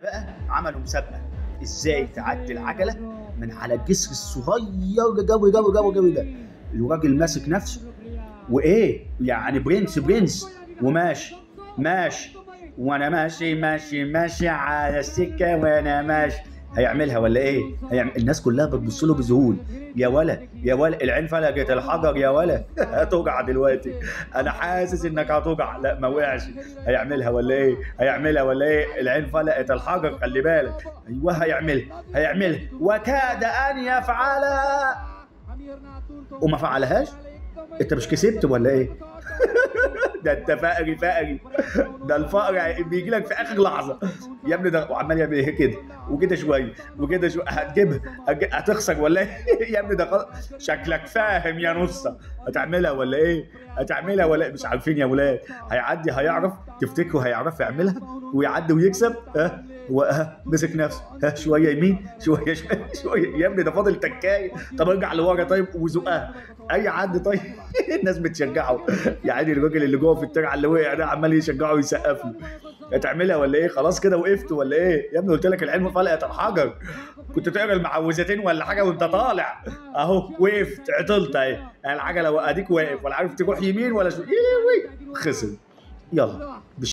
بقى عملوا مسابقه ازاي تعدي العجله من على الجسر الصغير قوي قوي قوي قوي ده الراجل ماسك نفسه وايه يعني برنس برنس وماشي ماشي وانا ماشي ماشي ماشي على السكه وانا ماشي هيعملها ولا ايه؟ هيعمل... الناس كلها بتبص له بذهول يا ولا يا ولا العين فلقت الحجر يا ولا هتوجع دلوقتي انا حاسس انك هتوجع لا ما وقعش هيعملها ولا ايه؟ هيعملها ولا ايه؟ العين فلقت الحجر خلي بالك ايوه هيعملها هيعملها وكاد ان يفعلها وما فعلهاش انت مش كسبت ولا ايه؟ ده انت فقري فقري ده الفقر بيجي لك في اخر لحظه يا ابني ده وعمال يعمل ايه كده وكده شويه وكده شويه هتجيبها هتج- هتخسر ولا ايه يا ابني ده خلاص شكلك فاهم يا نصه هتعملها ولا ايه هتعملها ولا إيه؟ مش عارفين يا ولاد هيعدي هيعرف تفتكروا هيعرف يعملها ويعدي ويكسب ها هو ها مسك نفسه ها شويه يمين شويه شويه, شوية. يا ابني ده فاضل تكايه طب ارجع لورا طيب وزقها اي حد طيب الناس بتشجعه يعني الراجل اللي جوه في الترعه اللي وقع ده عمال يشجعه ويسقف له هتعملها ولا ايه خلاص كده وقفت ولا ايه يا ابني قلت لك العلم فلقت الحجر كنت تقرا المعوذتين ولا حاجه وانت طالع اهو وقفت عطلت اهي العجله اديك واقف ولا عارف تروح يمين ولا شو خسر يلا